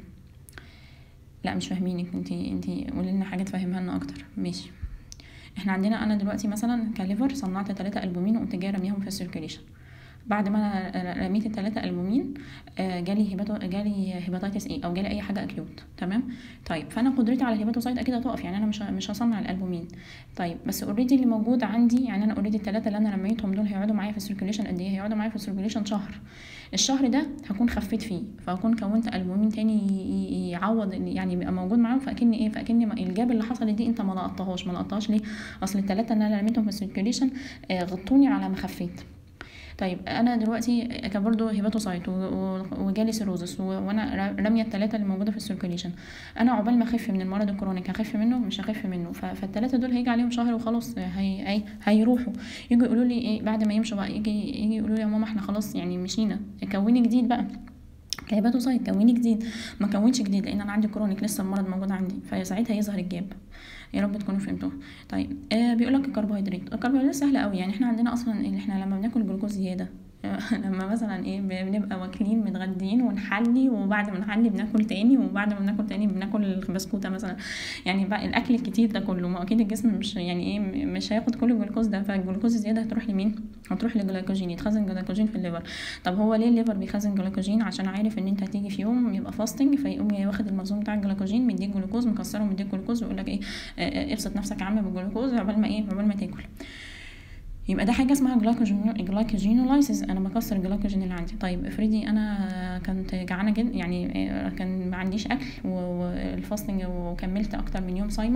لا مش فاهمينك انت انت قولي لنا حاجه تفهمها لنا اكتر ماشي احنا عندنا انا دلوقتي مثلا كليفر صنعت ثلاثة البومين وقمت جايه رميهم في السيركيليشن بعد ما انا رميت الثلاثة البومين جالي هيباتو جالي هيباتيتس ايه او جالي اي حاجه اكيوت تمام طيب فانا قدرتي على الهيباتوسايت اكيد هتقف يعني انا مش مش هصنع الالبومين طيب بس اوريدي اللي موجود عندي يعني انا اوريدي الثلاثه اللي انا رميتهم دول هيقعدوا معايا في السيركيليشن قد ايه هيقعدوا معايا في السيركيليشن شهر الشهر ده هكون خفيت فيه فهكون كونت البومين تاني يعوض يعني يبقى موجود معاهم فاكن ايه فاكن الجاب اللي حصلت دي انت ما لقطتهاش ما لقطتهاش ليه اصل الثلاثه اللي انا رميتهم في السيركيليشن غطوني على ما خفيت طيب انا دلوقتي كان برضه هيباتوسايت وجالي سيروزس وانا راميه الثلاثه اللي موجوده في السيركيليشن انا عقبال ما اخف من المرض الكرونيك هخف منه مش هخف منه فالثلاثه دول هيجي عليهم شهر وخلاص هي هي هيروحوا يجوا يقولوا لي ايه بعد ما يمشوا بقى يجي يجي يقولوا لي يا ماما احنا خلاص يعني مشينا كوني جديد بقى هيباتوسايت كوني جديد ما كونش جديد لان انا عندي كرونيك لسه المرض موجود عندي فساعتها يظهر الجاب يا رب تكونوا فهمتوها طيب آه بيقول لك الكربوهيدرات الكربوهيدرات سهله قوي يعني احنا عندنا اصلا ان احنا لما بناكل جلوكوز زياده لما مثلا ايه بنبقى واكلين متغدين ونحلي وبعد ما نحلي بناكل تاني وبعد ما بناكل تاني بناكل بسكوته مثلا يعني بقى الاكل الكتير ده كله ما اكيد الجسم مش يعني ايه مش هياخد كل الجلوكوز ده فالجلوكوز الزياده هتروح لمين هتروح للجلايكوجين يتخزن جلايكوجين في الليفر طب هو ليه الليفر بيخزن جلايكوجين عشان عارف ان انت هتيجي في يوم يبقى فاستنج فيقوم واخد المخزون بتاع الجلايكوجين مديك جلوكوز مكسره ومديك جلوكوز ويقول لك ايه ابسط نفسك يا عم بالجلوكوز عقبال ما ايه عقبال ما تاكل يبقى ده حاجه اسمها جلايكوجينولايسيس انا بكسر الجلايكوجين اللي عندي طيب افرضي انا كنت جعانه جدا يعني كان ما عنديش اكل والفاستنج وكملت اكتر من يوم صايمه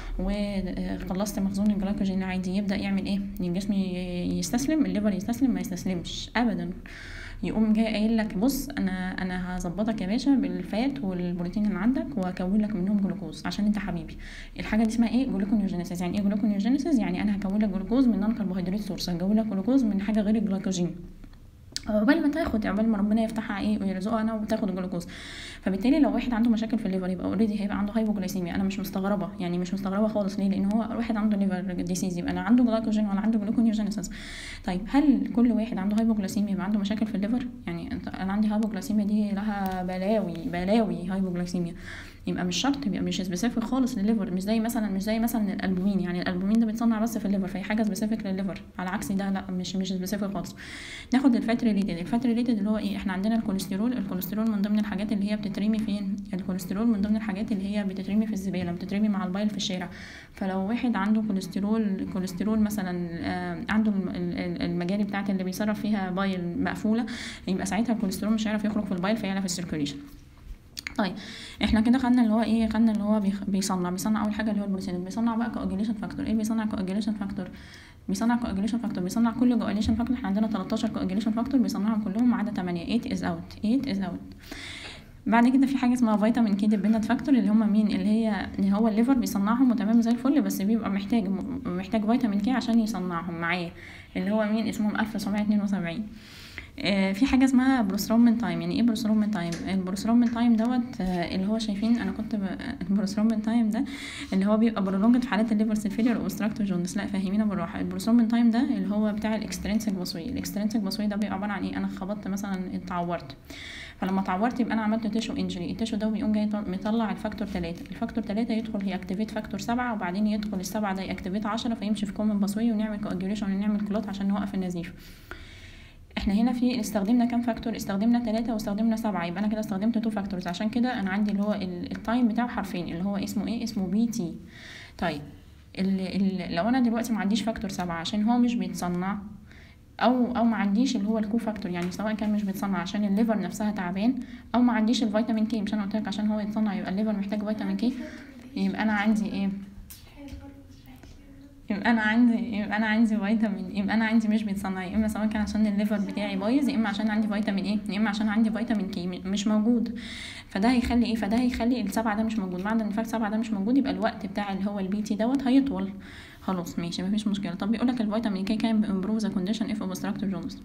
وخلصت مخزون الجلايكوجين العادي يبدا يعمل ايه الجسم يستسلم الليفر يستسلم ما يستسلمش ابدا يقوم جاي قايل لك بص انا انا هظبطك يا باشا بالفات والبروتين اللي عندك واكون لك منهم جلوكوز عشان انت حبيبي الحاجه دي اسمها ايه جلوكونيوجينيسيس يعني ايه جلوكونيوجينيسيس يعني انا هكون لك جلوكوز من نون كربوهيدرات سورس هكون لك جلوكوز من حاجه غير الجلايكوجين عقبال ما تاخد عقبال ما ربنا يفتحها ايه ويرزقها انا وتاخد الجلوكوز فبالتالي لو واحد عنده مشاكل في الليفر يبقى اوريدي هيبقى عنده هايبوجلايسيميا انا مش مستغربه يعني مش مستغربه خالص ليه لان هو واحد عنده ليفر ديسيز يبقى انا عنده جلايكوجين ولا عنده جلوكونيوجينيسيس طيب هل كل واحد عنده هايبوجلايسيميا يبقى عنده مشاكل في الليفر يعني انا عندي هايبوجلايسيميا دي لها بلاوي بلاوي هايبوجلايسيميا يبقى مش شرط يبقى مش سبيسيفيك خالص للليفر مش زي مثلا مش زي مثلا الالبومين يعني الالبومين ده بيتصنع بس في الليفر فهي حاجه سبيسيفيك للليفر على عكس ده لا مش مش سبيسيفيك خالص ناخد الفات ريليتد الفات ريليتد اللي هو ايه احنا عندنا الكوليسترول الكوليسترول من ضمن الحاجات اللي هي بتترمي فين الكوليسترول من ضمن الحاجات اللي هي بتترمي في الزباله بتترمي مع البايل في الشارع فلو واحد عنده كوليسترول كوليسترول مثلا آه عنده المجاري بتاعت اللي بيصرف فيها بايل مقفوله يبقى ساعتها الكوليسترول مش هيعرف يخرج في البايل فيعلى في السيركيوليشن طيب احنا كده خدنا اللي هو ايه خدنا اللي هو بيصنع بيصنع اول حاجه اللي هو البروتين بيصنع بقى كواجيليشن فاكتور ايه بيصنع كواجيليشن فاكتور بيصنع كواجيليشن فاكتور بيصنع كل كواجيليشن فاكتور احنا عندنا 13 كواجيليشن فاكتور بيصنعهم كلهم ما عدا 8 8 از اوت 8 از اوت بعد كده في حاجه اسمها فيتامين كي ديبندنت فاكتور اللي هم مين اللي هي اللي هو الليفر بيصنعهم وتمام زي الفل بس بيبقى محتاج محتاج فيتامين كي عشان يصنعهم معاه اللي هو مين اسمهم 1972 آه، في حاجه اسمها بروسترومين تايم يعني ايه بروسترومين تايم البروسترومين تايم دوت آه، اللي هو شايفين انا كنت البروسترومين تايم ده اللي هو بيبقى برولونجد في حالات الليفر سيلفيلير اوبستراكتيف جوندس لا فهمينا بالراحه البروسترومين تايم ده اللي هو بتاع الاكسترينسيك بصوي الاكسترينسيك بصوي ده بيبقى عباره عن ايه انا خبطت مثلا اتعورت فلما اتعورت يبقى انا عملت تيشو انجري التيشو ده بيقوم جاي مطلع الفاكتور 3 الفاكتور 3 يدخل ياكتيفيت فاكتور 7 وبعدين يدخل السبعه ده ياكتيفيت 10 فيمشي في كومن بصوي ونعمل كواجيوليشن ونعمل كلوت عشان نوقف النزيف احنا هنا في استخدمنا كام فاكتور استخدمنا ثلاثة واستخدمنا سبعة يبقى انا كده استخدمت تو فاكتورز عشان كده انا عندي اللي هو التايم بتاعه حرفين اللي هو اسمه ايه اسمه بي تي طيب ال ال لو انا دلوقتي ما عنديش فاكتور سبعة عشان هو مش بيتصنع او او ما عنديش اللي هو الكو فاكتور يعني سواء كان مش بيتصنع عشان الليفر نفسها تعبان او ما عنديش الفيتامين كي مش انا قلت لك عشان هو يتصنع يبقى الليفر محتاج فيتامين كي يبقى انا عندي ايه يبقى انا عندي يبقى انا عندي فيتامين يبقى انا عندي مش بيتصنع يا اما سواء كان عشان الليفر بتاعي بايظ يا اما عشان عندي فيتامين ايه يا اما عشان عندي فيتامين كي مش موجود فده هيخلي ايه فده هيخلي السبعه ده مش موجود بعد ان الفاكت سبعه ده مش موجود يبقى الوقت بتاع اللي هو البي تي دوت هيطول خلاص ماشي مفيش مشكله طب بيقول لك الفيتامين كي كان امبروف ذا كونديشن اف اوبستراكتيف جونز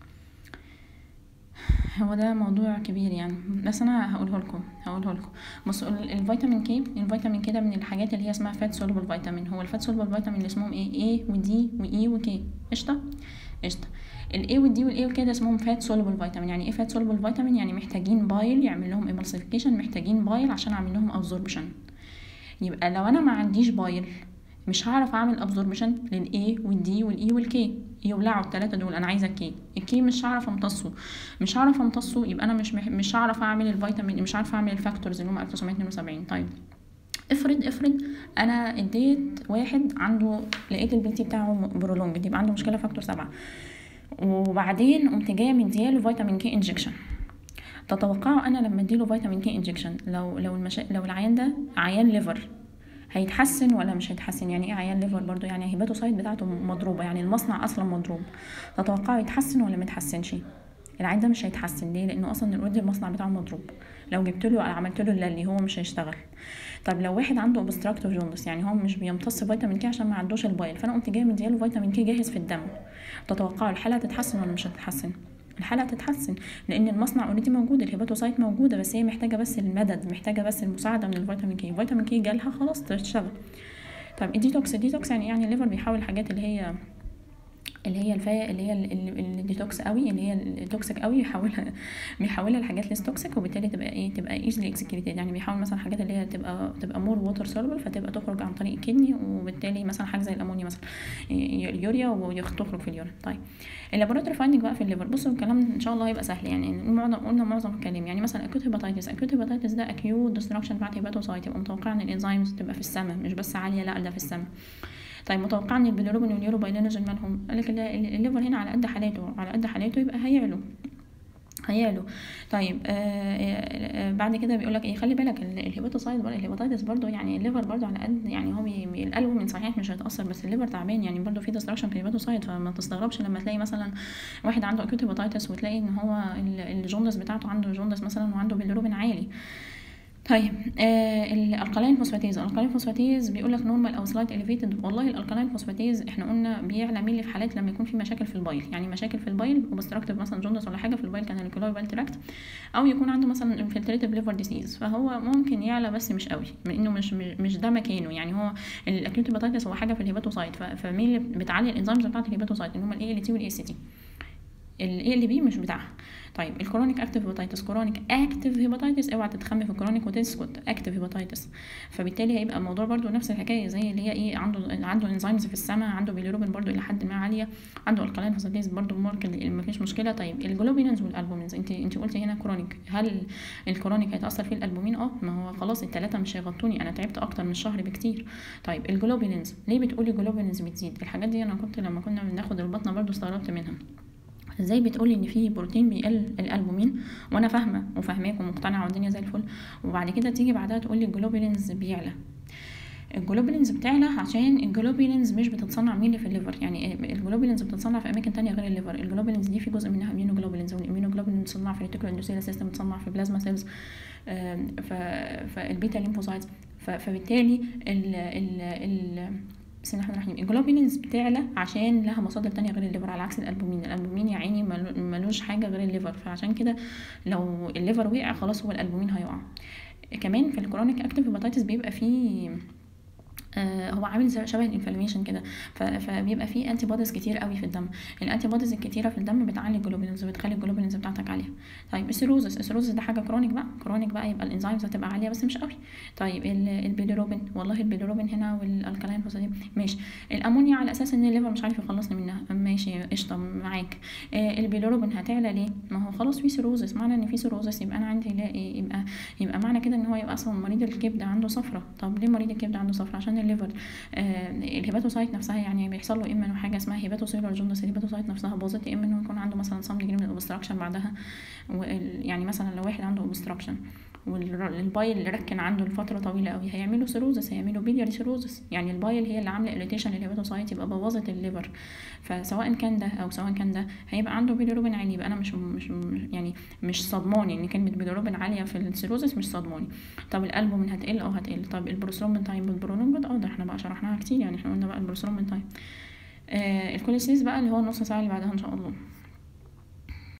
هو ده موضوع كبير يعني بس انا هقوله لكم هقوله لكم بصوا الفيتامين كي الفيتامين كي ده من الحاجات اللي هي اسمها فات سولوبل فيتامين هو الفات سولوبل فيتامين اللي اسمهم ايه ايه ودي واي وكي قشطه قشطه الاي والدي والاي وكي ده اسمهم فات سولوبل فيتامين يعني ايه فات سولوبل فيتامين يعني محتاجين بايل يعمل لهم ايمالسيفيكيشن محتاجين بايل عشان اعمل لهم ابزوربشن يبقى لو انا ما عنديش بايل مش هعرف اعمل ابزوربشن للاي والدي والاي والكي يولعوا الثلاثه دول انا عايزه الكي الكي مش هعرف امتصه مش هعرف امتصه يبقى انا مش مح... مش هعرف اعمل الفيتامين مش عارفه اعمل الفاكتورز اللي هم 1972 طيب افرض افرض انا اديت واحد عنده لقيت البي تي بتاعه برولونج يبقى عنده مشكله فاكتور سبعة وبعدين قمت جايه مدياله فيتامين كي انجكشن تتوقعوا انا لما اديله فيتامين كي انجكشن لو لو المشا... لو العيان ده عيان ليفر هيتحسن ولا مش هيتحسن يعني ايه عيان ليفر برضو يعني الهيباتوسايت بتاعته مضروبه يعني المصنع اصلا مضروب تتوقعوا يتحسن ولا ما يتحسنش العيان ده مش هيتحسن ليه لانه اصلا اوريدي المصنع بتاعه مضروب لو جبت له عملت له اللي هو مش هيشتغل طب لو واحد عنده اوبستراكتيف جوندس يعني هو مش بيمتص فيتامين كي عشان ما عندوش البايل فانا قمت جاي مدياله فيتامين كي جاهز في الدم تتوقعوا الحاله هتتحسن ولا مش هتتحسن الحاله هتتحسن لان المصنع اوريدي موجود الهيباتوسايت موجوده بس هي محتاجه بس المدد محتاجه بس المساعده من الفيتامين كي الفيتامين كي جالها خلاص تشتغل طب الديتوكس الديتوكس يعني يعني الليفر بيحاول الحاجات اللي هي اللي هي الفا اللي هي الديتوكس قوي اللي هي التوكسيك قوي يحولها بيحولها لحاجات ليس توكسيك وبالتالي تبقى ايه تبقى ايزلي اكسكريتد يعني بيحاول مثلا حاجات اللي هي تبقى تبقى مور ووتر سولبل فتبقى تخرج عن طريق الكدني وبالتالي مثلا حاجه زي الامونيا مثلا اليوريا وتخرج في اليورين طيب اللابوراتوري فايندنج بقى في الليفر بصوا الكلام ان شاء الله هيبقى سهل يعني معظم قلنا معظم الكلام يعني مثلا اكيوت هيباتيتس اكيوت هيباتيتس ده اكيوت ديستراكشن بتاعت هيباتوسايت يبقى متوقع ان الانزيمز تبقى في السماء مش بس عاليه لا ده في السماء طيب متوقع ان البيليروبين واليوروبايلينوجين مالهم قال لك الليفر هنا على قد حالاته على قد حالاته يبقى هيعلو هيعلو طيب آه آه بعد كده بيقول لك ايه خلي بالك الهيباتوسايد الهيباتيتس برضو يعني الليفر برضو على قد يعني هو بي القلب من صحيح مش هيتاثر بس الليفر تعبان يعني برضو في ديستراكشن في الهيباتوسايد فما تستغربش لما تلاقي مثلا واحد عنده اكيوت هيباتيتس وتلاقي ان هو الجوندس بتاعته عنده جوندس مثلا وعنده بيليروبين عالي طيب آه الالقلاين فوسفاتيز الالقلاين فوسفاتيز بيقول لك نورمال او سلايت اليفيتد والله الالقلاين فوسفاتيز احنا قلنا بيعلى مين في حالات لما يكون في مشاكل في البايل يعني مشاكل في البايل اوبستراكتيف مثلا جوندس ولا حاجه في البايل كان الكلاي بايل تراكت او يكون عنده مثلا انفلتريتيف ليفر ديزيز فهو ممكن يعلى بس مش قوي لانه مش مش ده مكانه يعني هو الاكيوت هيباتيتس هو حاجه في الهيباتوسايت فمين اللي بتعلي الانزيمز بتاعت الهيباتوسايت اللي هم الاي ال تي والاي سي تي الاي ال بي مش بتاعها طيب الكرونيك اكتيف هيباتيتس كرونيك اكتيف هيباتيتس اوعى تتخمي في الكرونيك وتسكت اكتيف هيباتيتس فبالتالي هيبقى الموضوع برضو نفس الحكايه زي اللي هي ايه عنده عنده انزيمز في السماء عنده بيليروبين برضو الى حد ما عاليه عنده الكالين فوسفاتيز برضو مارك ما فيش مشكله طيب الجلوبينز والالبومينز انت انت قلتي هنا كرونيك هل الكرونيك هيتاثر فيه الالبومين اه ما هو خلاص الثلاثه مش هيغطوني انا تعبت اكتر من شهر بكتير طيب الجلوبينز ليه بتقولي جلوبينز بتزيد الحاجات دي انا كنت لما كنا بناخد البطنه برضو استغربت منها ازاي بتقولي ان في بروتين بيقل الالبومين وانا فاهمه وفاهماك ومقتنعه والدنيا زي الفل وبعد كده تيجي بعدها تقولي الجلوبولينز بيعلى الجلوبولينز بتعلى عشان الجلوبولينز مش بتتصنع مين في الليفر يعني الجلوبولينز بتتصنع في اماكن تانية غير الليفر الجلوبولينز دي في جزء منها اميونو جلوبولينز والاميونو جلوبولين بتصنع في الريتيكولو اندوثيليال سيستم بتصنع في بلازما سيلز فالبيتا ليمفوسايتس فبالتالي ال ال ال بسم الله الرحمن الرحيم الجلوبولينز بتعلى عشان لها مصادر تانية غير الليفر على عكس الالبومين الالبومين يا عيني ملوش حاجه غير الليفر فعشان كده لو الليفر وقع خلاص هو الالبومين هيقع كمان في الكرونيك اكتيف هيباتيتس بيبقى فيه آه هو عامل شبه الانفلاميشن كده فبيبقى فيه انتي بوديز كتير قوي في الدم الانتي بوديز الكتيره في الدم بتعلي الجلوبولينز وبتخلي الجلوبولينز بتاعتك عاليه طيب السيروزس السيروزس ده حاجه كرونيك بقى كرونيك بقى يبقى الانزيمز هتبقى عاليه بس مش قوي طيب البيليروبين والله البيليروبين هنا والالكالين فوسفاتيد ماشي الامونيا على اساس ان الليفر مش عارف يخلصني منها ماشي قشطه معاك آه البيليروبين هتعلى ليه ما هو خلاص في سيروزس معنى ان في سيروزس يبقى انا عندي يبقى يبقى معنى كده ان هو يبقى اصلا مريض الكبد عنده صفرة طب ليه مريض الكبد عنده صفرة عشان الليفر آه الهيباتوسايت نفسها يعني بيحصل له اما انه حاجه اسمها هيباتوسيلر جوندس الهيباتوسايت نفسها باظت يا اما انه يكون عنده مثلا صم ديجري من الاوبستراكشن بعدها يعني مثلا لو واحد عنده اوبستراكشن والبايل اللي ركن عنده لفتره طويله قوي هيعملوا سيروزس هيعملوا بيلياري سيروزس يعني البايل هي اللي عامله اريتيشن للهيباتوسايت يبقى بوظت الليفر فسواء كان ده او سواء كان ده هيبقى عنده بيليروبين عالي يبقى انا مش مش يعني مش صدماني ان كلمه بيليروبين عاليه في السيروزس مش صدماني طب الالبومين هتقل او هتقل طب البروسترومبين تايم والبرولونجد اه ده احنا بقى شرحناها كتير يعني احنا قلنا بقى البروسترومبين تايم آه الكوليسيس بقى اللي هو النص ساعه اللي بعدها ان شاء الله